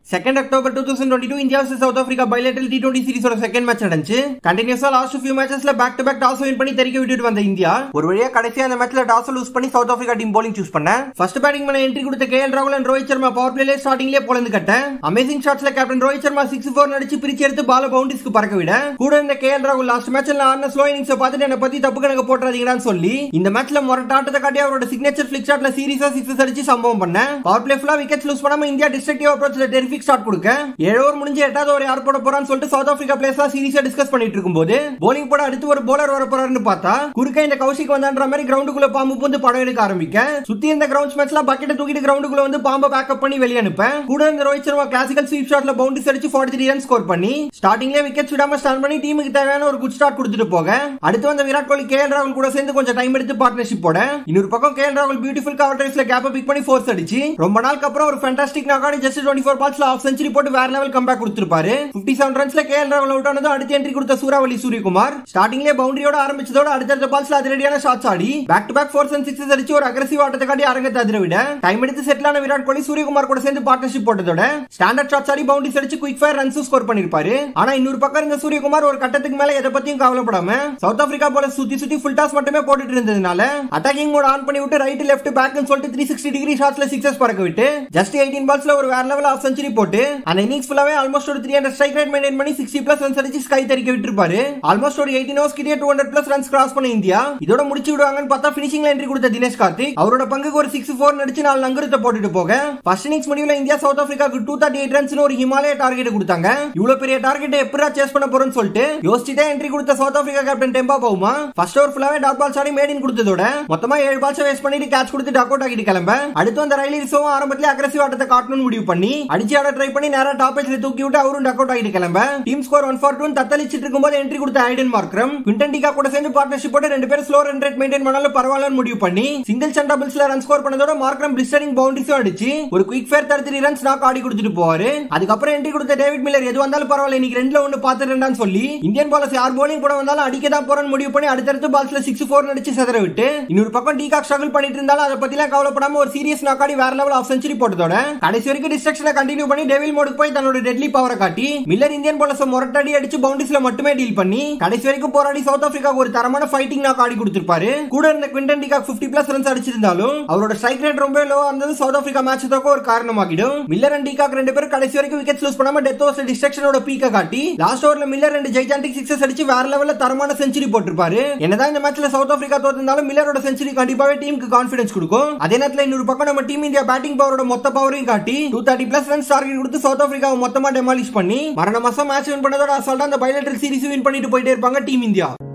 second October two thousand twenty two India vs South Africa bilateral T twenty சீரிஸோட second match நடந்துச்சு கண்டினியூஸா last few மேட்சஸ்ல back to back toss win பண்ணி தெரிக்க விட்டுட்டு வந்த இந்தியா ஒரு வழியா கடைசியா அந்த மேட்ச்ல டாஸ் லூஸ் பண்ணி South Africa team bowling choose பண்ண ஃபர்ஸ்ட் பேட்டிங் பண்ண என்ட்ரி கொடுத்த கே எல் ராகுல் and ரோஹித் சர்மா பவர் பிளேலே ஸ்டார்டிங்லேயே பொழந்து கட்ட அமேசிங் ஷாட்ஸ்ல captain Rohit Sharma six four நடிச்சு பிரிச்சு எடுத்து பால பவுண்டரிஸ்க்கு பறக்க விட கூட இந்த கே எல் ராகுல் லாஸ்ட் மேட்ச்ல ஆடின ஸ்லோ இன்னிங்ஸ் பார்த்துட்டு என்ன பத்தி தப்பு கணக்கு போட்டுறாதீங்கன்னு சொல்லி இந்த மேட்ச்ல முரட்டாட்டத்தை காட்டி அவரோட சிக்னேச்சர் பிளிக் ஷாட்ல சீரியஸா சிக்ஸ் அடிச்சு சம்பவம் பண்ண பவர் பிளே ஃபுல்லா விக்கெட்ஸ் லூஸ் பண்ணாம இந்தியா டிஸ்ட்ரக்டிவ் அப்ரோச்ல டெரிஃபிக் ஸ்டார்ட் கொடுக்க ஏழு ஓவர் முடிஞ்சு எட்டாவது ஒரு யார் போட போறான்னு சொல்லிட்டு சவுத் ஆப்பிரிக்கா பிளேஸ்லாம் சீரியஸா டிஸ்கஸ் பண்ணிட்டு இருக்கும்போது போலிங் போட அடுத்து ஒரு போலர் வர போறாருன்னு பார்த்தா குறுக்க இந்த கௌஷிக் வந்தான்ற மாதிரி கிரவுண்டுக்குள்ள பாம்பு பூந்து படம் எடுக்க ஆரம்பிக்க சுத்தி இருந்த கிரவுண்ட் மேட்ச்ல பக்கெட்டை தூக்கிட்டு கிரவுண்டுக்குள்ள வந்து பாம்பை பேக்கப் பண்ணி வெளியே அனுப்ப கூட இந்த ரோஹித் சர்மா கிளாசிக்கல் ஸ்வீப் ஷாட்ல பவுண்டரிஸ் அடிச்சு ஃபார்ட்டி த்ரீ ரன் ஸ்கோர் பண்ணி ஸ்டார்டிங்லேயே விக்கெட் விடாம ஸ்டாண்ட் பண்ணி டீமுக்கு தேவையான ஒரு குட் ஸ்டார்ட் கொடுத்துட்டு போக அடுத்து வந்த விராட் கோலி கே எல் ராகுல் கூட சேர்ந்து கொஞ்சம் டைம் எடுத்து பார்ட்னர்ஷிப் போட இன்னொரு பக்கம் கே எல் ராகுல் பியூட்டிஃபுல் கவர் ட்ரைவ்ஸ்ல கேப்பை பிக் பண்ணி ஃபோர்ஸ் அடிச்சு ரொம்ப நாளுக்கு அப்புறம் ஒரு ஃபேண்டாஸ்டிக் நாக்காடி ஜஸ்ட் டுவெண்ட்டி ஃபோர் பால்ஸ்ல ஆஃப் செஞ்சுரி போட்டு வேற லெவல் கம்பேக் கொடுத்திருப்பாரு பிப்டி செவன் ரன்ஸ்ல கே எல் ராகுல் அவுட் ஆனதும் அடுத்த என்ட்ரி கொடுத்த சூறாவளி சூரியகுமார் ஸ்டார்டிங்லேயே பவுண்டரியோட ஆரம்பிச்சதோட அடுத்தடுத்த பால்ஸ்ல அதிரடியான ஷாட்ஸ் ஆடி back to back fours and sixes அடிச்சு ஒரு அக்ரஸிவ் ஆட்டத்தை காட்டி அரங்கத்தை அதிர விட டைம் எடுத்து செட்டில் ஆன விராட் கோலி சூரியகுமார் கூட சேர்ந்து பார்ட்னர்ஷிப் போட்டதோட ஸ்டாண்டர்ட் ஷாட்ஸ் ஆடி பவுண்டரிஸ் அடிச்சு குயிக் ஃபயர் ரன்ஸ் ஸ்கோர் பண்ணிருப்பாரு ஆனா இன்னொரு பக்கம் இருந்த சூரியகுமார் ஒரு கட்டத்துக்கு மேல எதை பத்தியும் கவலைப்படாம சவுத் ஆப்பிரிக்கா போல சுத்தி சுத்தி ஃபுல் டாஸ் மட்டுமே போட்டுட்டு இருந்ததுனால அட்டாக்கிங் மோட் ஆன் பண்ணி விட்டு ரைட் லெஃப்ட் பேக்னு சொல்லிட்டு த்ரீ சிக்ஸ்டி டிகிரி ஷாட்ஸ்ல சிக்ஸஸ் பறக்க விட்டு ஜஸ்ட் எயிட்டீன் பால்ஸ்ல ஒரு வேற லெவல் ஆஃப் செஞ்சுரி போட்டு அந்த இன்னிங்ஸ் ஃபுல்லாவே ஆல்மோஸ்ட் ஒரு three hundred strike rate maintain பண்ணி சிக்ஸ்டி பிளஸ் ரன்ஸ் அடிச்சு ஸ்கை தெரிக்க விட்டுருப்பாரு ஆல்மோஸ்ட் ஒரு எயிட்டீன் ஹவர்ஸ் கிட்டே two hundred plus runs cross பண்ண இந்தியா இதோட முடிச்சு விடுவாங்கன்னு பார்த்தா பினிஷிங்ல என்ட்ரி கொடுத்த தினேஷ் கார்த்திக் அவரோட பங்குக்கு ஒரு சிக்ஸ் ஃபோர் நடிச்சு நாலு நங்கரத்தை போட்டுட்டு போக ஃபர்ஸ்ட் இன்னிங்ஸ் முடிவுல இந்தியா சவுத் ஆப்பிரிக்காவுக்கு டூ தேர்ட்டி எயிட் ரன்ஸ் ஒரு ஹிமாலய டார்கெட் கொடுத்தாங்க இவ்வளவு பெரிய டார்கெட் எப்படா சேஸ் பண்ண போறோம்னு சொல்லிட்டு யோசிச்சுட்டே என்ட்ரி கொடுத்த South Africa captain Temba Bavuma first over ஃபுல்லாவே டாட் பால்ஸ் ஆடி மேடின் கொடுத்ததோட மொத்தமா ஏழு பால்ஸ் வேஸ்ட் பண்ணிட்டு கேட்ச் கொடுத்து டக் அவுட் ஆகிட்டு கிளம்ப அடுத்து அந்த ரயிலி ரிசோவும் ஆரம்பத்துல அக்ரஸிவ் ஆட்டத்தை காட்டணும்னு முடிவு பண்ணி அடிச்சு ஆட ட்ரை பண்ணி நேரா டாப் பேஜ்ல தூக்கி விட்டு அவரும் டக் அவுட் ஆகிட்டு கிளம்ப team score one for two தத்தளிச்சிட்டு இருக்கும்போது என்ட்ரி கொடுத்த ஐடன் மார்க்ரம் குவிண்டன் டிகா கூட சேர்ந்து பார்ட்னர்ஷிப் போட்டு ரெண்டு பேரும் ஸ்லோ ரன் ரேட் மெயின்டைன் பண்ணாலும் பரவாயில்லன்னு முடிவு பண்ணி சிங்கிள் அண்ட் டபுள்ஸ்ல ரன் ஸ்கோர் பண்ணதோட மார்க்ரம் பிளிஸ்டரிங் பவுண்டரிஸும் அடிச்சு ஒரு quick fire thirty three runs knock ஆடி கொடுத்துட்டு போவாரு அதுக்கப்புறம் என்ட்ரி கொடுத்த டேவிட் மில்லர் எது வந்தாலும் பரவாயில்ல இன்னைக்கு ரெண்டுல ஒன்னு பாத்துறேன்டான்னு சொல்லி இந்தியன் பாலர்ஸ் யார் போலிங் போட வந்தாலும் அடிக்க தான் போறேன்னு முடிவு பண்ணி அடுத்தடுத்து பால்ஸ்ல சிக்ஸ் ஃபோர் நடிச்சு செதற விட்டு இன்னொரு பக்கம் டீகாக் ஸ்ட்ரகிள் பண்ணிட்டு இருந்தாலும் அதை பத்திலாம் கவலைப்படாம ஒரு சீரியஸ் நாக்காடி வேற லெவல் ஆஃப் செஞ்சுரி போட்டதோட கடைசி வரைக்கும் டிஸ்ட்ரக்ஷனை கண்டினியூ பண்ணி டெவில் மோடுக்கு போய் தன்னோட டெட்லி பவரை காட்டி மில்லர் இந்தியன் பாலர்ஸ் மொரட்டடி அடிச்சு பவுண்டரிஸ்ல மட்டுமே டீல் பண்ணி கடைசி வரைக்கும் போராடி சவுத் ஆப்பிரிக்கா ஒரு தரமான ஃபைட்டிங் நாக் ஆடி கொடுத்திருப்பாரு கூட இருந்த Quinton de Kock fifty plus runs அடிச்சிருந்தாலும் அவரோட ஸ்ட்ரைக் ரேட் ரொம்ப லோ இருந்தது சவுத் ஆப்பிரிக்கா மேட்ச் தோக்க ஒரு காரணமாகிடும் மில்லர் அண்ட் டிகாக் ரெண்டு பேரும் கடைசி வரைக்கும் விக்கெட் லூஸ் பண்ணாம டெத் ஓவர்ஸ்ல டிஸ்ட்ரக்ஷனோட பீக்க காட்டி லாஸ்ட் ஓவர்ல மில்லர் ரெண்டு ஜெய்ஜாண்டிக் சிக்ஸஸ் அடிச்சு வேற லெவல்ல தரமான செஞ்சுரி போட்டிருப்பாரு என்னதான் இந்த மேட்ச்ல சவுத் ஆப்பிரிக்கா தோத்திருந்தாலும் மில்லரோட செஞ்சுரி கண்டிப்பாவே டீமுக்கு கான்பிடன்ஸ் கொடுக்கும் அதே நேரத்தில் இன்னொரு பக்கம் நம்ம டீம் இந்தியா பேட்டிங் பவரோட மொத்த பவரையும் காட்டி two thirty plus runs target கொடுத்து சவுத் ஆப்பிரிக்காவை மொத்தமா டெமாலிஷ் பண்ணி மரண மாசம் மேட்ச் வின் பண்ணதோட அசால்ட்டா அந்த பைலேட்டர் சீரிஸ் வின் பண்ணிட்டு போயிட்டே இருப்பாங்க டீம் இந்தியா